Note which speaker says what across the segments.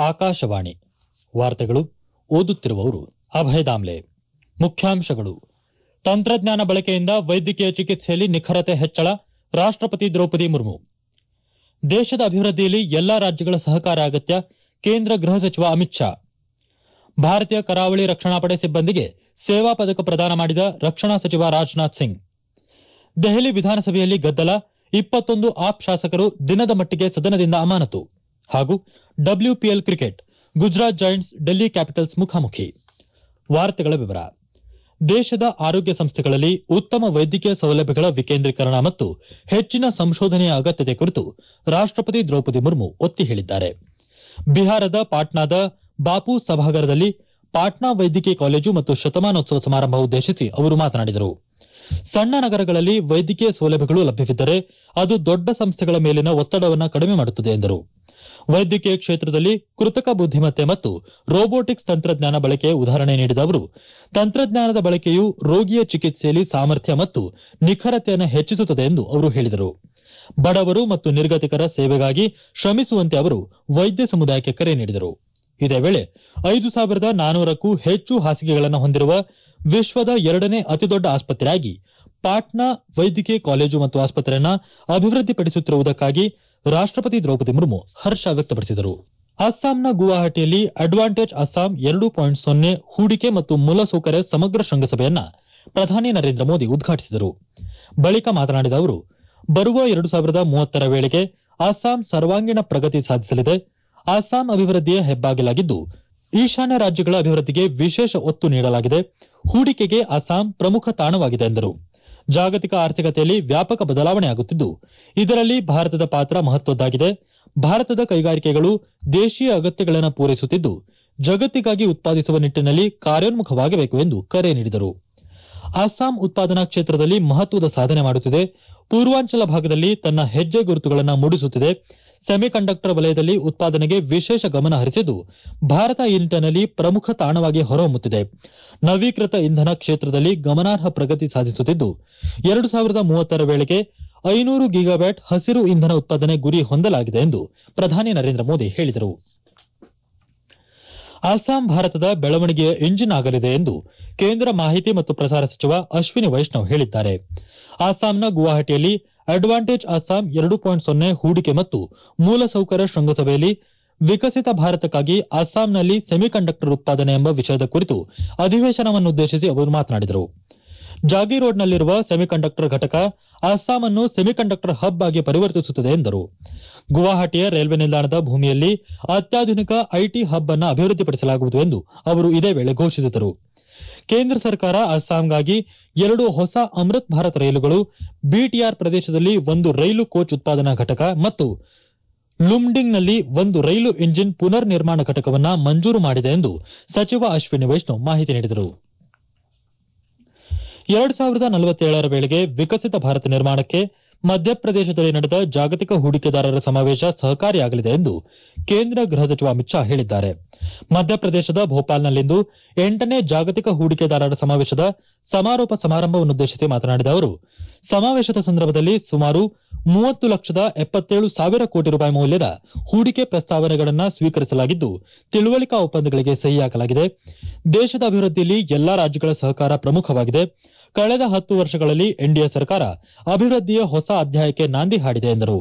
Speaker 1: ಆಕಾಶವಾಣಿ ವಾರ್ತೆಗಳು ಓದುತ್ತಿರುವವರು ಅಭಯ ದಾಮ್ಲೆ ಮುಖ್ಯಾಂಶಗಳು ತಂತ್ರಜ್ಞಾನ ಬಳಕೆಯಿಂದ ವೈದ್ಯಕೀಯ ಚಿಕಿತ್ಸೆಯಲ್ಲಿ ನಿಖರತೆ ಹೆಚ್ಚಳ ರಾಷ್ಟಪತಿ ದ್ರೌಪದಿ ಮುರ್ಮು ದೇಶದ ಅಭಿವೃದ್ಧಿಯಲ್ಲಿ ಎಲ್ಲಾ ರಾಜ್ಯಗಳ ಸಹಕಾರ ಅಗತ್ಯ ಕೇಂದ್ರ ಗೃಹ ಸಚಿವ ಅಮಿತ್ ಶಾ ಭಾರತೀಯ ಕರಾವಳಿ ರಕ್ಷಣಾ ಪಡೆ ಸಿಬ್ಬಂದಿಗೆ ಸೇವಾ ಪದಕ ಪ್ರದಾನ ಮಾಡಿದ ರಕ್ಷಣಾ ಸಚಿವ ರಾಜನಾಥ್ ಸಿಂಗ್ ದೆಹಲಿ ವಿಧಾನಸಭೆಯಲ್ಲಿ ಗದ್ದಲ ಇಪ್ಪತ್ತೊಂದು ಆಪ್ ಶಾಸಕರು ದಿನದ ಮಟ್ಟಿಗೆ ಸದನದಿಂದ ಅಮಾನತು ಹಾಗೂ WPL cricket Gujarat Giants Delhi Capitals ಮುಖಾಮುಖಿ ವಾರ್ತೆಗಳ ವಿವರ ದೇಶದ ಆರೋಗ್ಯ ಸಂಸ್ಥೆಗಳಲ್ಲಿ ಉತ್ತಮ ವೈದ್ಯಕೀಯ ಸೌಲಭ್ಯಗಳ ವಿಕೇಂದ್ರೀಕರಣ ಮತ್ತು ಹೆಚ್ಚಿನ ಸಂಶೋಧನೆಯ ಅಗತ್ಯತೆ ಕುರಿತು ರಾಷ್ಟಪತಿ ದ್ರೌಪದಿ ಮುರ್ಮು ಒತ್ತಿ ಹೇಳಿದ್ದಾರೆ ಬಿಹಾರದ ಪಾಟ್ನಾದ ಬಾಪು ಸಭಾಗಾರದಲ್ಲಿ ಪಾಟ್ನಾ ವೈದ್ಯಕೀಯ ಕಾಲೇಜು ಮತ್ತು ಶತಮಾನೋತ್ಸವ ಸಮಾರಂಭ ಉದ್ದೇಶಿಸಿ ಅವರು ಮಾತನಾಡಿದರು ಸಣ್ಣ ನಗರಗಳಲ್ಲಿ ವೈದ್ಯಕೀಯ ಸೌಲಭ್ಯಗಳು ಲಭ್ಯವಿದ್ದರೆ ಅದು ದೊಡ್ಡ ಸಂಸ್ಥೆಗಳ ಮೇಲಿನ ಒತ್ತಡವನ್ನು ಕಡಿಮೆ ಮಾಡುತ್ತದೆ ಎಂದರು ವೈದ್ಯಕೀಯ ಕ್ಷೇತ್ರದಲ್ಲಿ ಕೃತಕ ಬುದ್ದಿಮತ್ತೆ ಮತ್ತು ರೋಬೋಟಿಕ್ಸ್ ತಂತ್ರಜ್ಞಾನ ಬಳಕೆಯ ಉದಾಹರಣೆ ನೀಡಿದ ಅವರು ತಂತ್ರಜ್ಞಾನದ ಬಳಕೆಯು ರೋಗಿಯ ಚಿಕಿತ್ಸೆಯಲ್ಲಿ ಸಾಮರ್ಥ್ಯ ಮತ್ತು ನಿಖರತೆಯನ್ನು ಹೆಚ್ಚಿಸುತ್ತದೆ ಎಂದು ಅವರು ಹೇಳಿದರು ಬಡವರು ಮತ್ತು ನಿರ್ಗತಿಕರ ಸೇವೆಗಾಗಿ ಶ್ರಮಿಸುವಂತೆ ಅವರು ವೈದ್ಯ ಸಮುದಾಯಕ್ಕೆ ಕರೆ ನೀಡಿದರು ಇದೇ ವೇಳೆ ಐದು ಸಾವಿರದ ನಾನೂರಕ್ಕೂ ಹೆಚ್ಚು ಹಾಸಿಗೆಗಳನ್ನು ಹೊಂದಿರುವ ವಿಶ್ವದ ಎರಡನೇ ಅತಿದೊಡ್ಡ ಆಸ್ಪತ್ರೆಯಾಗಿ ಪಾಟ್ನಾ ವೈದ್ಯಕೀಯ ಕಾಲೇಜು ಮತ್ತು ಆಸ್ಪತ್ರೆಯನ್ನು ಅಭಿವೃದ್ಧಿಪಡಿಸುತ್ತಿರುವುದಕ್ಕಾಗಿ ರಾಷ್ಟಪತಿ ದ್ರೌಪದಿ ಮುರ್ಮು ಹರ್ಷ ವ್ಯಕ್ತಪಡಿಸಿದರು ಅಸ್ಸಾಂನ ಗುವಾಹಟಿಯಲ್ಲಿ ಅಡ್ವಾಂಟೇಜ್ ಅಸ್ಸಾಂ ಎರಡು ಪಾಯಿಂಟ್ ಸೊನ್ನೆ ಹೂಡಿಕೆ ಮತ್ತು ಮೂಲಸೌಕರ್ಯ ಸಮಗ್ರ ಶೃಂಗಸಭೆಯನ್ನ ಪ್ರಧಾನಿ ನರೇಂದ್ರ ಮೋದಿ ಉದ್ಘಾಟಿಸಿದರು ಬಳಿಕ ಮಾತನಾಡಿದ ಅವರು ಬರುವ ಎರಡು ಸಾವಿರದ ಮೂವತ್ತರ ವೇಳೆಗೆ ಅಸ್ಸಾಂ ಸರ್ವಾಂಗೀಣ ಪ್ರಗತಿ ಸಾಧಿಸಲಿದೆ ಅಸ್ಸಾಂ ಅಭಿವೃದ್ಧಿಯ ಹೆಬ್ಬಾಗಿಲಾಗಿದ್ದು ಈಶಾನ್ಯ ರಾಜ್ಯಗಳ ಅಭಿವೃದ್ಧಿಗೆ ವಿಶೇಷ ಒತ್ತು ನೀಡಲಾಗಿದೆ ಹೂಡಿಕೆಗೆ ಅಸ್ಸಾಂ ಪ್ರಮುಖ ತಾಣವಾಗಿದೆ ಎಂದರು ಜಾಗತಿಕ ಆರ್ಥಿಕತೆಯಲ್ಲಿ ವ್ಯಾಪಕ ಬದಲಾವಣೆಯಾಗುತ್ತಿದ್ದು ಇದರಲ್ಲಿ ಭಾರತದ ಪಾತ್ರ ಮಹತ್ವದ್ದಾಗಿದೆ ಭಾರತದ ಕೈಗಾರಿಕೆಗಳು ದೇಶೀಯ ಅಗತ್ಯಗಳನ್ನು ಪೂರೈಸುತ್ತಿದ್ದು ಜಗತ್ತಿಗಾಗಿ ಉತ್ಪಾದಿಸುವ ನಿಟ್ಟಿನಲ್ಲಿ ಕಾರ್ಯೋನ್ಮುಖವಾಗಬೇಕು ಎಂದು ಕರೆ ನೀಡಿದರು ಅಸ್ಸಾಂ ಉತ್ಪಾದನಾ ಕ್ಷೇತ್ರದಲ್ಲಿ ಮಹತ್ವದ ಸಾಧನೆ ಮಾಡುತ್ತಿದೆ ಪೂರ್ವಾಂಚಲ ಭಾಗದಲ್ಲಿ ತನ್ನ ಹೆಜ್ಜೆ ಗುರುತುಗಳನ್ನು ಮೂಡಿಸುತ್ತಿದೆ ಸೆಮಿಕಂಡಕ್ಟರ್ ವಲಯದಲ್ಲಿ ಉತ್ಪಾದನೆಗೆ ವಿಶೇಷ ಗಮನ ಹರಿಸಿದ್ದು ಭಾರತ ಈ ನಿಟ್ಟಿನಲ್ಲಿ ಪ್ರಮುಖ ತಾಣವಾಗಿ ಹೊರಹೊಮ್ಮುತ್ತಿದೆ ನವೀಕೃತ ಇಂಧನ ಕ್ಷೇತ್ರದಲ್ಲಿ ಗಮನಾರ್ಹ ಪ್ರಗತಿ ಸಾಧಿಸುತ್ತಿದ್ದು ಎರಡು ಸಾವಿರದ ಮೂವತ್ತರ ವೇಳೆಗೆ ಐನೂರು ಗಿಗಾವ್ಯಾಟ್ ಹಸಿರು ಇಂಧನ ಉತ್ಪಾದನೆ ಗುರಿ ಹೊಂದಲಾಗಿದೆ ಎಂದು ಪ್ರಧಾನಿ ನರೇಂದ್ರ ಮೋದಿ ಹೇಳಿದರು ಅಸ್ಸಾಂ ಭಾರತದ ಬೆಳವಣಿಗೆಯ ಇಂಜಿನ್ ಆಗಲಿದೆ ಎಂದು ಕೇಂದ್ರ ಮಾಹಿತಿ ಮತ್ತು ಪ್ರಸಾರ ಸಚಿವ ಅಶ್ವಿನಿ ವೈಷ್ಣವ್ ಹೇಳಿದ್ದಾರೆ ಅಸ್ಸಾಂನ ಗುವಾಹಟಿಯಲ್ಲಿ ಅಡ್ವಾಂಟೇಜ್ ಅಸ್ಸಾಂ ಎರಡು ಪಾಯಿಂಟ್ ಸೊನ್ನೆ ಹೂಡಿಕೆ ಮತ್ತು ಮೂಲಸೌಕರ್ಯ ಶೃಂಗಸಭೆಯಲ್ಲಿ ವಿಕಸಿತ ಭಾರತಕ್ಕಾಗಿ ಅಸ್ಸಾಂನಲ್ಲಿ ಸೆಮಿಕಂಡಕ್ಟರ್ ಉತ್ಪಾದನೆ ಎಂಬ ವಿಷಯದ ಕುರಿತು ಅಧಿವೇಶನವನ್ನುದ್ದೇಶಿಸಿ ಅವರು ಮಾತನಾಡಿದರು ಜಾಗಿರೋಡ್ನಲ್ಲಿರುವ ಸೆಮಿಕಂಡಕ್ಟರ್ ಘಟಕ ಅಸ್ಸಾಂ ಅನ್ನು ಸೆಮಿಕಂಡಕ್ಟರ್ ಹಬ್ ಆಗಿ ಪರಿವರ್ತಿಸುತ್ತದೆ ಎಂದರು ಗುವಾಹಟಿಯ ರೈಲ್ವೆ ನಿಲ್ದಾಣದ ಭೂಮಿಯಲ್ಲಿ ಅತ್ಯಾಧುನಿಕ ಐಟಿ ಹಬ್ ಅನ್ನು ಅಭಿವೃದ್ಧಿಪಡಿಸಲಾಗುವುದು ಎಂದು ಅವರು ಇದೇ ವೇಳೆ ಘೋಷಿಸಿದರು ಕೇಂದ್ರ ಸರ್ಕಾರ ಅಸ್ಸಾಂಗಾಗಿ ಎರಡು ಹೊಸ ಅಮೃತ್ ಭಾರತ್ ರೈಲುಗಳು ಬಿಟಿಆರ್ ಪ್ರದೇಶದಲ್ಲಿ ಒಂದು ರೈಲು ಕೋಚ್ ಉತ್ಪಾದನಾ ಘಟಕ ಮತ್ತು ಲುಮ್ಡಿಂಗ್ನಲ್ಲಿ ಒಂದು ರೈಲು ಇಂಜಿನ್ ಪುನರ್ ನಿರ್ಮಾಣ ಘಟಕವನ್ನು ಮಂಜೂರು ಮಾಡಿದೆ ಎಂದು ಸಚಿವ ಅಶ್ವಿನಿ ವೈಷ್ಣವ್ ಮಾಹಿತಿ ನೀಡಿದರು ಎರಡು ಸಾವಿರದ ನಲವತ್ತೇಳರ ವೇಳೆಗೆ ವಿಕಸಿತ ಭಾರತ ನಿರ್ಮಾಣಕ್ಕೆ ಮಧ್ಯಪ್ರದೇಶದಲ್ಲಿ ನಡೆದ ಜಾಗತಿಕ ಹೂಡಿಕೆದಾರರ ಸಮಾವೇಶ ಸಹಕಾರಿಯಾಗಲಿದೆ ಎಂದು ಕೇಂದ್ರ ಗೃಹ ಸಚಿವ ಅಮಿತ್ ಶಾ ಹೇಳಿದ್ದಾರೆ ಮಧ್ಯಪ್ರದೇಶದ ಭೋಪಾಲ್ನಲ್ಲಿಂದು ಎಂಟನೇ ಜಾಗತಿಕ ಹೂಡಿಕೆದಾರರ ಸಮಾವೇಶದ ಸಮಾರೋಪ ಸಮಾರಂಭವನ್ನುದ್ದೇಶಿಸಿ ಮಾತನಾಡಿದ ಅವರು ಸಮಾವೇಶದ ಸಂದರ್ಭದಲ್ಲಿ ಸುಮಾರು ಮೂವತ್ತು ಲಕ್ಷದ ಎಪ್ಪತ್ತೇಳು ಸಾವಿರ ಕೋಟಿ ರೂಪಾಯಿ ಮೌಲ್ಯದ ಹೂಡಿಕೆ ಪ್ರಸ್ತಾವನೆಗಳನ್ನು ಸ್ವೀಕರಿಸಲಾಗಿದ್ದು ತಿಳುವಳಿಕಾ ಒಪ್ಪಂದಗಳಿಗೆ ಸಹಿಯಾಗಲಾಗಿದೆ ದೇಶದ ಅಭಿವೃದ್ಧಿಯಲ್ಲಿ ಎಲ್ಲಾ ರಾಜ್ಯಗಳ ಸಹಕಾರ ಪ್ರಮುಖವಾಗಿದೆ ಕಳೆದ ಹತ್ತು ವರ್ಷಗಳಲ್ಲಿ ಎನ್ಡಿಎ ಸರ್ಕಾರ ಅಭಿವೃದ್ಧಿಯ ಹೊಸ ಅಧ್ಯಾಯಕ್ಕೆ ನಾಂದಿ ಹಾಡಿದೆ ಎಂದರು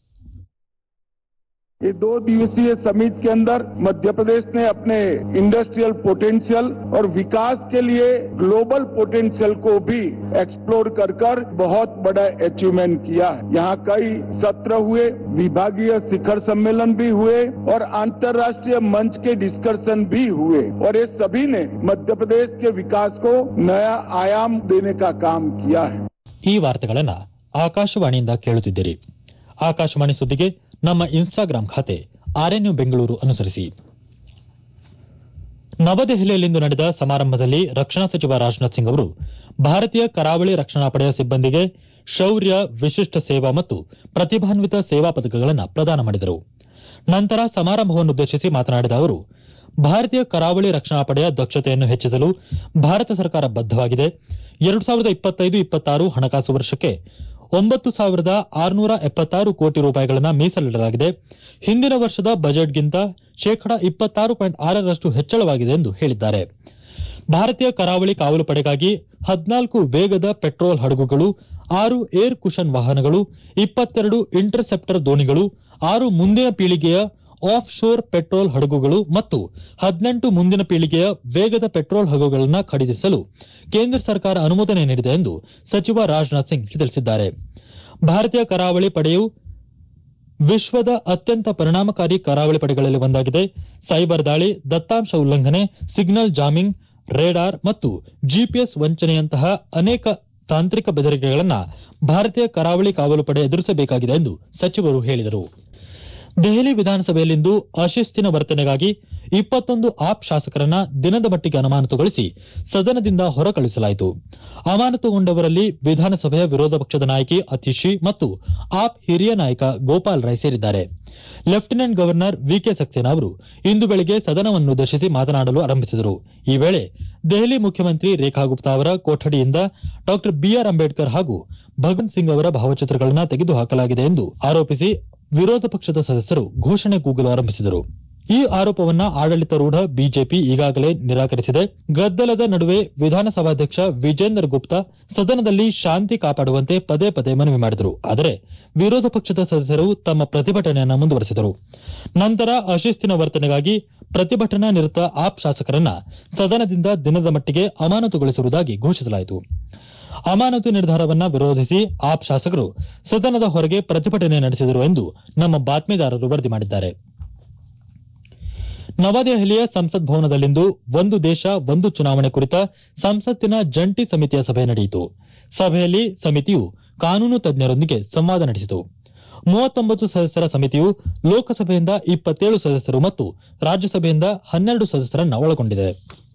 Speaker 2: ये दो दिवसीय समिट के अंदर मध्य प्रदेश ने अपने इंडस्ट्रियल पोटेंशियल और विकास के लिए ग्लोबल पोटेंशियल को भी एक्सप्लोर कर कर बहुत बड़ा अचीवमेंट किया है यहाँ कई सत्र हुए विभागीय शिखर सम्मेलन भी हुए और अंतर्राष्ट्रीय मंच के डिस्कशन भी हुए और ये सभी ने मध्य प्रदेश के विकास को नया आयाम देने का काम किया है
Speaker 1: ಈ ವಾರ್ತೆಗಳನ್ನ ಆಕಾಶವಾಣಿಯಿಂದ ಕೇಳುತ್ತಿದ್ದೀರಿ ಆಕಾಶವಾಣಿ ಸುದ್ದಿಗೆ ನಮ್ಮ ಇನ್ಸ್ಟಾಗ್ರಾಂ ಖಾತೆ ಆರ್ಎನ್ಯು ಬೆಂಗಳೂರು ಅನುಸರಿಸಿ ನವದೆಹಲಿಯಲ್ಲಿಂದು ನಡೆದ ಸಮಾರಂಭದಲ್ಲಿ ರಕ್ಷಣಾ ಸಚಿವ ರಾಜನಾಥ್ ಸಿಂಗ್ ಅವರು ಭಾರತೀಯ ಕರಾವಳಿ ರಕ್ಷಣಾ ಪಡೆಯ ಸಿಬ್ಬಂದಿಗೆ ಶೌರ್ಯ ವಿಶಿಷ್ಟ ಸೇವಾ ಮತ್ತು ಪ್ರತಿಭಾನ್ವಿತ ಸೇವಾ ಪದಕಗಳನ್ನು ಪ್ರದಾನ ಮಾಡಿದರು ನಂತರ ಸಮಾರಂಭವನ್ನುದ್ದೇಶಿಸಿ ಮಾತನಾಡಿದ ಅವರು ಭಾರತೀಯ ಕರಾವಳಿ ರಕ್ಷಣಾ ಪಡೆಯ ದಕ್ಷತೆಯನ್ನು ಹೆಚ್ಚಿಸಲು ಭಾರತ ಸರ್ಕಾರ ಬದ್ದವಾಗಿದೆ ಎರಡು ಸಾವಿರದ ಇಪ್ಪತ್ತೈದು ಇಪ್ಪತ್ತಾರು ಹಣಕಾಸು ವರ್ಷಕ್ಕೆ ಒಂಬತ್ತು ಸಾವಿರದ ಆರುನೂರ ಎಪ್ಪತ್ತಾರು ಕೋಟಿ ರೂಪಾಯಿಗಳನ್ನು ಮೀಸಲಿಡಲಾಗಿದೆ ಹಿಂದಿನ ವರ್ಷದ ಬಜೆಟ್ಗಿಂತ ಶೇಕಡಾ ಇಪ್ಪತ್ತಾರು ಪಾಯಿಂಟ್ ಆರರಷ್ಟು ಹೆಚ್ಚಳವಾಗಿದೆ ಎಂದು ಹೇಳಿದ್ದಾರೆ ಭಾರತೀಯ ಕರಾವಳಿ ಕಾವಲು ಪಡೆಗಾಗಿ ಹದಿನಾಲ್ಕು ವೇಗದ ಪೆಟ್ರೋಲ್ ಹಡಗುಗಳು ಆರು ಏರ್ ಕುಶನ್ ವಾಹನಗಳು ಇಪ್ಪತ್ತೆರಡು ಇಂಟರ್ಸೆಪ್ಟರ್ ದೋಣಿಗಳು ಆರು ಮುಂದಿನ ಪೀಳಿಗೆಯ ಆಫ್ ಶೋರ್ ಪೆಟ್ರೋಲ್ ಹಡಗುಗಳು ಮತ್ತು ಹದಿನೆಂಟು ಮುಂದಿನ ಪೀಳಿಗೆಯ ವೇಗದ ಪೆಟ್ರೋಲ್ ಹಡಗುಗಳನ್ನು ಖರೀದಿಸಲು ಕೇಂದ್ರ ಸರ್ಕಾರ ಅನುಮೋದನೆ ನೀಡಿದೆ ಎಂದು ಸಚಿವ ರಾಜನಾಥ್ ಸಿಂಗ್ ತಿಳಿಸಿದ್ದಾರೆ ಭಾರತೀಯ ಕರಾವಳಿ ಪಡೆಯು ವಿಶ್ವದ ಅತ್ಯಂತ ಪರಿಣಾಮಕಾರಿ ಕರಾವಳಿ ಪಡೆಗಳಲ್ಲಿ ಒಂದಾಗಿದೆ ಸೈಬರ್ ದಾಳಿ ದತ್ತಾಂಶ ಉಲ್ಲಂಘನೆ ಸಿಗ್ನಲ್ ಜಾಮಿಂಗ್ ರೇಡಾರ್ ಮತ್ತು ಜಿಪಿಎಸ್ ವಂಚನೆಯಂತಹ ಅನೇಕ ತಾಂತ್ರಿಕ ಬೆದರಿಕೆಗಳನ್ನು ಭಾರತೀಯ ಕರಾವಳಿ ಕಾವಲು ಪಡೆ ಎದುರಿಸಬೇಕಾಗಿದೆ ಎಂದು ಸಚಿವರು ಹೇಳಿದರು ದೆಹಲಿ ವಿಧಾನಸಭೆಯಲ್ಲಿಂದು ಅಶಿಸ್ತಿನ ವರ್ತನೆಗಾಗಿ ಇಪ್ಪತ್ತೊಂದು ಆಪ್ ಶಾಸಕರನ್ನ ದಿನದ ಮಟ್ಟಿಗೆ ಅಮಾನತುಗೊಳಿಸಿ ಸದನದಿಂದ ಹೊರಕಳುಹಿಸಲಾಯಿತು ಅಮಾನತುಗೊಂಡವರಲ್ಲಿ ವಿಧಾನಸಭೆಯ ವಿರೋಧ ಪಕ್ಷದ ನಾಯಕಿ ಅತಿಶಿ ಮತ್ತು ಆಪ್ ಹಿರಿಯ ನಾಯಕ ಗೋಪಾಲ್ ರೈ ಸೇರಿದ್ದಾರೆ ಲೆಫ್ಟಿನೆಂಟ್ ಗವರ್ನರ್ ವಿಕೆ ಸಕ್ಸೇನಾ ಅವರು ಇಂದು ಬೆಳಗ್ಗೆ ಸದನವನ್ನುದ್ದೇಶಿಸಿ ಮಾತನಾಡಲು ಆರಂಭಿಸಿದರು ಈ ವೇಳೆ ದೆಹಲಿ ಮುಖ್ಯಮಂತ್ರಿ ರೇಖಾ ಗುಪ್ತಾ ಅವರ ಕೊಠಡಿಯಿಂದ ಡಾ ಬಿಆರ್ ಅಂಬೇಡ್ಕರ್ ಹಾಗೂ ಭಗತ್ ಸಿಂಗ್ ಅವರ ಭಾವಚಿತ್ರಗಳನ್ನು ತೆಗೆದುಹಾಕಲಾಗಿದೆ ಎಂದು ಆರೋಪಿಸಿ ವಿರೋಧ ಪಕ್ಷದ ಸದಸ್ಯರು ಘೋಷಣೆ ಕೂಗಲು ಆರಂಭಿಸಿದರು ಈ ಆರೋಪವನ್ನ ಆಡಳಿತಾರೂಢ ಬಿಜೆಪಿ ಈಗಾಗಲೇ ನಿರಾಕರಿಸಿದೆ ಗದ್ದಲದ ನಡುವೆ ವಿಧಾನಸಭಾಧ್ಯಕ್ಷ ವಿಜೇಂದರ್ ಗುಪ್ತಾ ಸದನದಲ್ಲಿ ಶಾಂತಿ ಕಾಪಾಡುವಂತೆ ಪದೇ ಪದೇ ಮನವಿ ಮಾಡಿದರು ಆದರೆ ವಿರೋಧ ಪಕ್ಷದ ಸದಸ್ಯರು ತಮ್ಮ ಪ್ರತಿಭಟನೆಯನ್ನು ಮುಂದುವರೆಸಿದರು ನಂತರ ಅಶಿಸ್ತಿನ ವರ್ತನೆಗಾಗಿ ಪ್ರತಿಭಟನಾ ನಿರತ ಆಪ್ ಶಾಸಕರನ್ನ ಸದನದಿಂದ ದಿನದ ಮಟ್ಟಿಗೆ ಅಮಾನತುಗೊಳಿಸಿರುವುದಾಗಿ ಘೋಷಿಸಲಾಯಿತು ಅಮಾನತು ನಿರ್ಧಾರವನ್ನ ವಿರೋಧಿಸಿ ಆಪ್ ಶಾಸಕರು ಸದನದ ಹೊರಗೆ ಪ್ರತಿಭಟನೆ ನಡೆಸಿದರು ಎಂದು ನಮ್ಮ ಬಾತ್ಮೀದಾರರು ವರದಿ ಮಾಡಿದ್ದಾರೆ ನವದೆಹಲಿಯ ಸಂಸತ್ ಭವನದಲ್ಲಿಂದು ಒಂದು ದೇಶ ಒಂದು ಚುನಾವಣೆ ಕುರಿತ ಸಂಸತ್ತಿನ ಜಂಟಿ ಸಮಿತಿಯ ಸಭೆ ನಡೆಯಿತು ಸಭೆಯಲ್ಲಿ ಸಮಿತಿಯು ಕಾನೂನು ತಜ್ಞರೊಂದಿಗೆ ಸಂವಾದ ನಡೆಸಿತು ಮೂವತ್ತೊಂಬತ್ತು ಸದಸ್ಯರ ಸಮಿತಿಯು ಲೋಕಸಭೆಯಿಂದ ಇಪ್ಪತ್ತೇಳು ಸದಸ್ಯರು ಮತ್ತು ರಾಜ್ಯಸಭೆಯಿಂದ ಹನ್ನೆರಡು ಸದಸ್ಯರನ್ನ ಒಳಗೊಂಡಿದೆ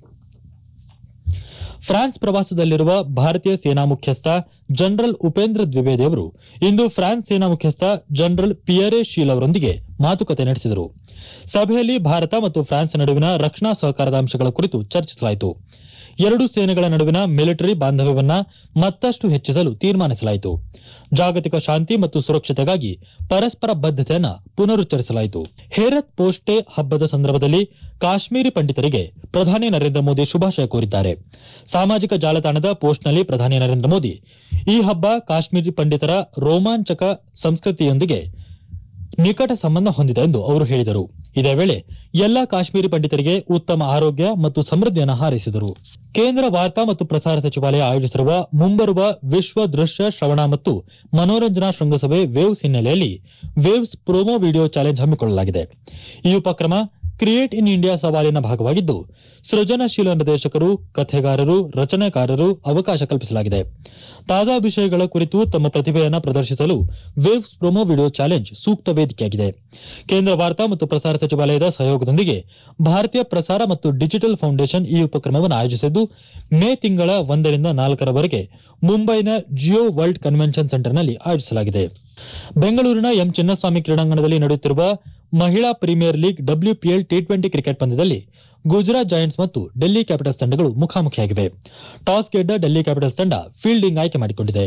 Speaker 1: ಫ್ರಾನ್ಸ್ ಪ್ರವಾಸದಲ್ಲಿರುವ ಭಾರತೀಯ ಸೇನಾ ಮುಖ್ಯಸ್ಥ ಜನರಲ್ ಉಪೇಂದ್ರ ದ್ವಿವೇದಿ ಅವರು ಇಂದು ಫ್ರಾನ್ಸ್ ಸೇನಾ ಮುಖ್ಯಸ್ಥ ಜನರಲ್ ಪಿಯರೆ ಶೀಲ್ ಅವರೊಂದಿಗೆ ಮಾತುಕತೆ ನಡೆಸಿದರು ಸಭೆಯಲ್ಲಿ ಭಾರತ ಮತ್ತು ಫ್ರಾನ್ಸ್ ನಡುವಿನ ರಕ್ಷಣಾ ಸಹಕಾರದ ಅಂಶಗಳ ಕುರಿತು ಚರ್ಚಿಸಲಾಯಿತು ಎರಡೂ ಸೇನೆಗಳ ನಡುವಿನ ಮಿಲಿಟರಿ ಬಾಂಧವ್ಯವನ್ನ ಮತ್ತಷ್ಟು ಹೆಚ್ಚಿಸಲು ತೀರ್ಮಾನಿಸಲಾಯಿತು ಜಾಗತಿಕ ಶಾಂತಿ ಮತ್ತು ಸುರಕ್ಷತೆಗಾಗಿ ಪರಸ್ಪರ ಬದ್ದತೆಯನ್ನ ಪುನರುಚ್ಚರಿಸಲಾಯಿತು ಹೇರತ್ ಪೋಸ್ಟ್ ಡೇ ಹಬ್ಬದ ಸಂದರ್ಭದಲ್ಲಿ ಕಾಶ್ಮೀರಿ ಪಂಡಿತರಿಗೆ ಪ್ರಧಾನಿ ನರೇಂದ್ರ ಮೋದಿ ಶುಭಾಶಯ ಕೋರಿದ್ದಾರೆ ಸಾಮಾಜಿಕ ಜಾಲತಾಣದ ಪೋಸ್ಟ್ನಲ್ಲಿ ಪ್ರಧಾನಿ ನರೇಂದ್ರ ಮೋದಿ ಈ ಹಬ್ಬ ಕಾಶ್ಮೀರಿ ಪಂಡಿತರ ರೋಮಾಂಚಕ ಸಂಸ್ಕೃತಿಯೊಂದಿಗೆ ನಿಕಟ ಸಂಬಂಧ ಹೊಂದಿದೆ ಎಂದು ಅವರು ಹೇಳಿದರು ಇದೇ ವೇಳೆ ಎಲ್ಲಾ ಕಾಶ್ಮೀರಿ ಪಂಡಿತರಿಗೆ ಉತ್ತಮ ಆರೋಗ್ಯ ಮತ್ತು ಸಮೃದ್ಧಿಯನ್ನು ಹಾರೈಸಿದರು ಕೇಂದ್ರ ವಾರ್ತಾ ಮತ್ತು ಪ್ರಸಾರ ಸಚಿವಾಲಯ ಆಯೋಜಿಸಿರುವ ಮುಂಬರುವ ವಿಶ್ವ ದೃಶ್ಯ ಶ್ರವಣ ಮತ್ತು ಮನೋರಂಜನಾ ಶೃಂಗಸಭೆ ವೇವ್ಸ್ ಹಿನ್ನೆಲೆಯಲ್ಲಿ ವೇವ್ಸ್ ಪ್ರೋಮೋ ವಿಡಿಯೋ ಚಾಲೆಂಜ್ ಹಮ್ಮಿಕೊಳ್ಳಲಾಗಿದೆ ಈ ಉಪಕ್ರಮ ಕ್ರಿಯೇಟ್ ಇನ್ ಇಂಡಿಯಾ ಸವಾಲಿನ ಭಾಗವಾಗಿದ್ದು ಸೃಜನಶೀಲ ನಿರ್ದೇಶಕರು ಕಥೆಗಾರರು ರಚನೆಕಾರರು ಅವಕಾಶ ಕಲ್ಪಿಸಲಾಗಿದೆ ತಾಜಾ ವಿಷಯಗಳ ಕುರಿತು ತಮ್ಮ ಪ್ರತಿಭೆಯನ್ನು ಪ್ರದರ್ಶಿಸಲು ವೇವ್ಸ್ ಪ್ರೊಮೋ ವಿಡಿಯೋ ಚಾಲೆಂಜ್ ಸೂಕ್ತ ವೇದಿಕೆಯಾಗಿದೆ ಕೇಂದ್ರ ವಾರ್ತಾ ಮತ್ತು ಪ್ರಸಾರ ಸಚಿವಾಲಯದ ಸಹಯೋಗದೊಂದಿಗೆ ಭಾರತೀಯ ಪ್ರಸಾರ ಮತ್ತು ಡಿಜಿಟಲ್ ಫೌಂಡೇಶನ್ ಈ ಉಪಕ್ರಮವನ್ನು ಆಯೋಜಿಸಿದ್ದು ಮೇ ತಿಂಗಳ ಒಂದರಿಂದ ನಾಲ್ಕರವರೆಗೆ ಮುಂಬೈನ ಜಿಯೋ ವರ್ಲ್ಡ್ ಕನ್ವೆನ್ಷನ್ ಸೆಂಟರ್ನಲ್ಲಿ ಆಯೋಜಿಸಲಾಗಿದೆ ಬೆಂಗಳೂರಿನ ಎಂ ಚಿನ್ನಸ್ವಾಮಿ ಕ್ರೀಡಾಂಗಣದಲ್ಲಿ ನಡೆಯುತ್ತಿರುವ ಮಹಿಳಾ Premier League WPL T twenty cricket ಪಂದ್ಯದಲ್ಲಿ ಗುಜರಾತ್ ಜೈಂಟ್ಸ್ ಮತ್ತು ಡೆಲ್ಲಿ ಕ್ಯಾಪಿಟಲ್ಸ್ ತಂಡಗಳು ಮುಖಾಮುಖಿಯಾಗಿವೆ ಟಾಸ್ ಗೆದ್ದ ಡೆಲ್ಲಿ ಕ್ಯಾಪಿಟಲ್ಸ್ ತಂಡ ಫೀಲ್ಡಿಂಗ್ ಆಯ್ಕೆ ಮಾಡಿಕೊಂಡಿದೆ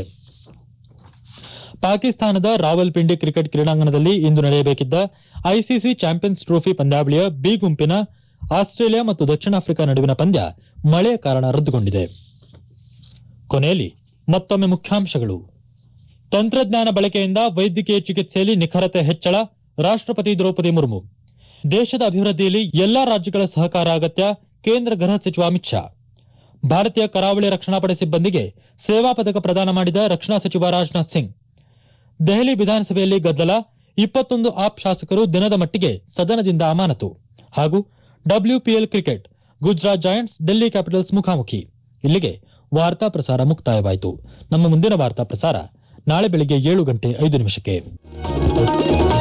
Speaker 1: ಪಾಕಿಸ್ತಾನದ ರಾವಲ್ಪಿಂಡಿ ಕ್ರಿಕೆಟ್ ಕ್ರೀಡಾಂಗಣದಲ್ಲಿ ಇಂದು ನಡೆಯಬೇಕಿದ್ದ ಐಸಿಸಿ ಚಾಂಪಿಯನ್ಸ್ ಟ್ರೋಫಿ ಪಂದ್ಯಾವಳಿಯ ಬಿ ಗುಂಪಿನ ಆಸ್ಟ್ರೇಲಿಯಾ ಮತ್ತು ದಕ್ಷಿಣ ಆಫ್ರಿಕಾ ನಡುವಿನ ಪಂದ್ಯ ಮಳೆಯ ಕಾರಣ ರದ್ದುಗೊಂಡಿದೆ ಕೊನೆಯಲ್ಲಿ ಮತ್ತೊಮ್ಮೆ ಮುಖ್ಯಾಂಶಗಳು ತಂತ್ರಜ್ಞಾನ ಬಳಕೆಯಿಂದ ವೈದ್ಯಕೀಯ ಚಿಕಿತ್ಸೆಯಲ್ಲಿ ನಿಖರತೆ ಹೆಚ್ಚಳ ರಾಷ್ಟ್ರಪತಿ ದ್ರೌಪದಿ ಮುರ್ಮು ದೇಶದ ಅಭಿವೃದ್ಧಿಯಲ್ಲಿ ಎಲ್ಲಾ ರಾಜ್ಯಗಳ ಸಹಕಾರ ಅಗತ್ಯ ಕೇಂದ್ರ ಗೃಹ ಸಚಿವ ಅಮಿತ್ ಶಾ ಭಾರತೀಯ ಕರಾವಳಿ ರಕ್ಷಣಾ ಪಡೆ ಸಿಬ್ಬಂದಿಗೆ ಸೇವಾ ಪದಕ ಪ್ರದಾನ ಮಾಡಿದ ರಕ್ಷಣಾ ಸಚಿವ ರಾಜನಾಥ್ ಸಿಂಗ್ ದೆಹಲಿ ವಿಧಾನಸಭೆಯಲ್ಲಿ ಗದ್ದಲ ಇಪ್ಪತ್ತೊಂದು ಆಪ್ ಶಾಸಕರು ದಿನದ ಮಟ್ಟಿಗೆ ಸದನದಿಂದ ಅಮಾನತು ಹಾಗೂ WPL cricket Gujarat Giants Delhi Capitals ಮುಖಾಮುಖಿ ಇಲ್ಲಿಗೆ ವಾರ್ತಾ ಪ್ರಸಾರ ಮುಕ್ತಾಯವಾಯಿತು ನಮ್ಮ ಮುಂದಿನ ವಾರ್ತಾ ಪ್ರಸಾರ ನಾಳೆ ಬೆಳಿಗ್ಗೆ ಏಳು ಗಂಟೆ ಐದು ನಿಮಿಷಕ್ಕೆ